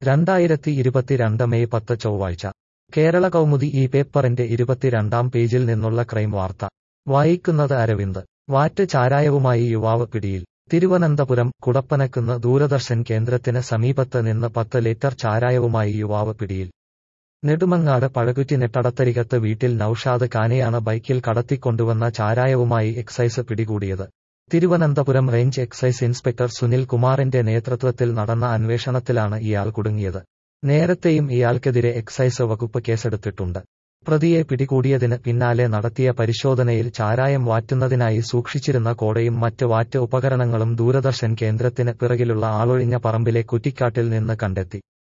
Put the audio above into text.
രണ്ടായിരത്തി ഇരുപത്തിരണ്ട് മെയ് പത്ത് ചൊവ്വാഴ്ച കേരള കൗമുദി ഈ പേപ്പറിന്റെ ഇരുപത്തിരണ്ടാം പേജിൽ നിന്നുള്ള ക്രൈം വാർത്ത വായിക്കുന്നത് അരവിന്ദ് വാറ്റ് ചാരായവുമായി യുവാവ് പിടിയിൽ തിരുവനന്തപുരം കുടപ്പനക്കുന്ന് ദൂരദർശൻ കേന്ദ്രത്തിന് സമീപത്ത് നിന്ന് പത്ത് ലിറ്റർ ചാരായവുമായി യുവാവ് പിടിയിൽ നെടുമങ്ങാട് പഴകുറ്റി നെട്ടടത്തരികത്ത് വീട്ടിൽ നൌഷാദ് ഖാനെയാണ് ബൈക്കിൽ കടത്തിക്കൊണ്ടുവന്ന ചാരായവുമായി എക്സൈസ് പിടികൂടിയത് Thiruvananthapuram range excise inspector Sunil കുമാറിന്റെ നേതൃത്വത്തിൽ നടന്ന അന്വേഷണത്തിലാണ് ഇയാൾ കുടുങ്ങിയത് നേരത്തെയും ഇയാൾക്കെതിരെ എക്സൈസ് വകുപ്പ് കേസെടുത്തിട്ടുണ്ട് പ്രതിയെ പിടികൂടിയതിന് പിന്നാലെ നടത്തിയ പരിശോധനയിൽ ചാരായം വാറ്റുന്നതിനായി സൂക്ഷിച്ചിരുന്ന കോടയും മറ്റ് വാറ്റ് ഉപകരണങ്ങളും ദൂരദർശൻ കേന്ദ്രത്തിന് പിറകിലുള്ള ആളൊഴിഞ്ഞ പറമ്പിലെ കുറ്റിക്കാട്ടിൽ നിന്ന് കണ്ടെത്തി